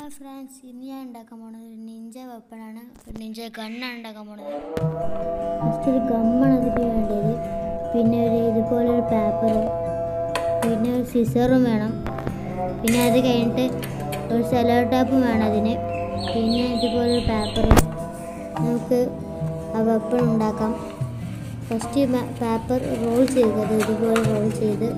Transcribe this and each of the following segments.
friends ഇന്ന് ഞാൻ ഉണ്ടാക്കാൻ പോണത് ഒരു നിഞ്ച വെപ്പണാണ് ഒരു നിഞ്ച ഗണ്ണാണ് ഉണ്ടാക്കാൻ പോണത് ഫസ്റ്റ് ഒരു ഗമ്മാണ് അതിന് വേണ്ടത് പിന്നെ ഒരു ഇതുപോലെ ഒരു പേപ്പറും പിന്നെ ഒരു സിസറും വേണം പിന്നെ അത് കഴിഞ്ഞിട്ട് ഒരു സെലോ ടാപ്പും വേണം അതിന് പിന്നെ ഇതുപോലെ ഒരു പേപ്പറും നമുക്ക് ആ വെപ്പൺ ഉണ്ടാക്കാം ഫസ്റ്റ് പേപ്പർ റോൾ ചെയ്തത് ഇതുപോലെ റോൾ ചെയ്ത്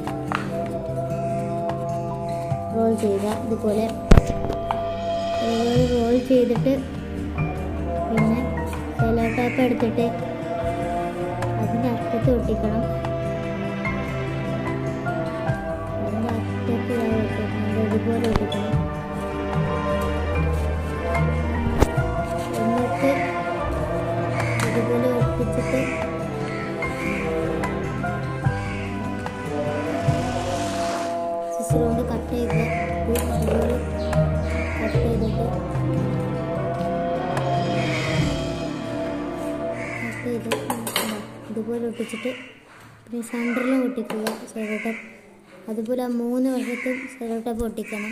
റോൾ ചെയ്യുക ഇതുപോലെ ഇതുപോലെ റോൾ ചെയ്തിട്ട് പിന്നെ സെലോ ടാപ്പ് എടുത്തിട്ട് അതിൻ്റെ അറ്റത്ത് ഒട്ടിക്കണം അതിൻ്റെ അറ്റത്ത് ഇതാ ഒട്ടിക്കണം ഇതുപോലെ ഒട്ടിക്കണം എന്നിട്ട് ഇതുപോലെ ഒട്ടിച്ചിട്ട് സിസർ കൊണ്ട് കട്ട് ചെയ്ത് ഇതുപോലെ കട്ട് ചെയ്തിട്ട് കട്ട് ചെയ്ത് ഇതാ ഇതുപോലെ ഒട്ടിച്ചിട്ട് പിന്നെ സെൻറ്ററിലും ഒട്ടിക്കുക സെലോ ടേപ്പ് അതുപോലെ ആ മൂന്ന് വശത്തും സെലോ ടേപ്പ് ഒട്ടിക്കണം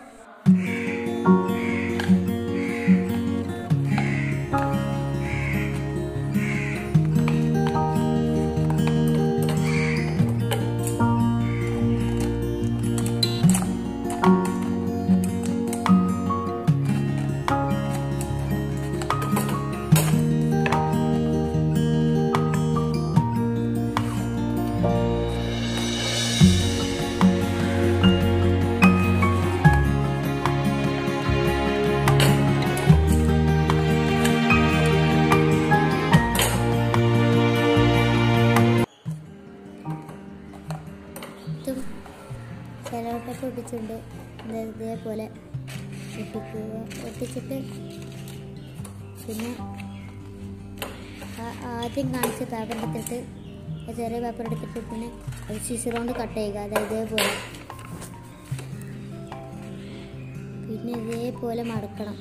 ഇതും സെലോ ടേപ്പ് ഒട്ടിച്ചിട്ടുണ്ട് ഇത് ഇതേപോലെ ഒട്ടിക്കുക ഒട്ടിച്ചിട്ട് പിന്നെ ആ- ആദ്യം കാണിച്ച പേപ്പർ എടുത്തിട്ട് ആ ചെറിയ പേപ്പർ എടുത്തിട്ട് പിന്നെ ഒരു സിസർ കൊണ്ട് കട്ട് ചെയ്യുക അതായത് ഇതേപോലെ പിന്നെ ഇതേപോലെ മടക്കണം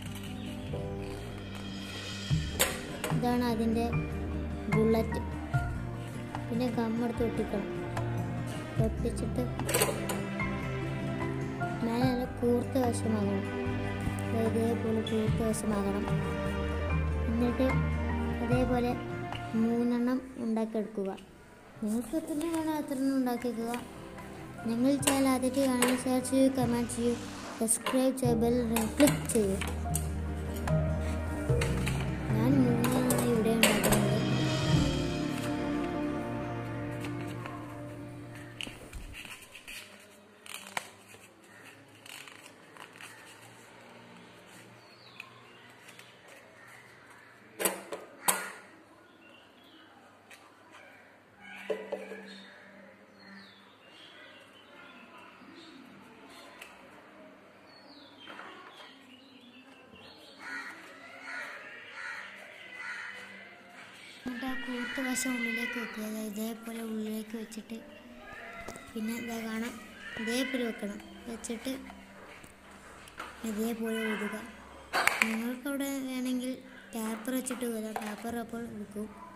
ഇതാണ് അതിൻ്റെ ബുള്ളറ്റ് പിന്നെ ഗമ്മെടുത്ത് ഒട്ടിക്കണം ഒട്ടിച്ചിട്ട് മേലെ നല്ല കൂർത്ത വശമാകണം ദേ ഇതേപോലെ കൂർത്ത വശമാകണം എന്നിട്ട് അതേപോലെ മൂന്നെണ്ണം ഉണ്ടാക്കിയെടുക്കുക നിങ്ങൾക്ക് എത്ര വേണം അത്ര ഉണ്ടാക്കിക്കുക നിങ്ങൾ ചാനൽ ആദ്യത്തെ കാണാൻ ഷെയർ ചെയ്യൂ കമൻറ്റ് ചെയ്യൂ സബ്സ്ക്രൈബ് ചെയ്യ ബെൽ ക്ലിക്ക് ചെയ്യൂ ഞാൻ മൂന്നെണ്ണമാണ് ഇവിടെ ഉണ്ടാക്കുന്നത് എന്നിട്ട് ആ കൂർത്ത വശം ഉള്ളിലേക്ക് വെക്കുക അതായത് ഇതേപോലെ ഉള്ളിലേക്ക് വെച്ചിട്ട് പിന്നെ ഇതാ കാണാം ഇതേപോലെ വെക്കണം വെച്ചിട്ട് ഇതേപോലെ ഊതുക നിങ്ങൾക്കവിടെ വേണമെങ്കിൽ ടാപ്പർ വെച്ചിട്ട് ഊതാം ടാപ്പർ അപ്പോൾ എടുക്കും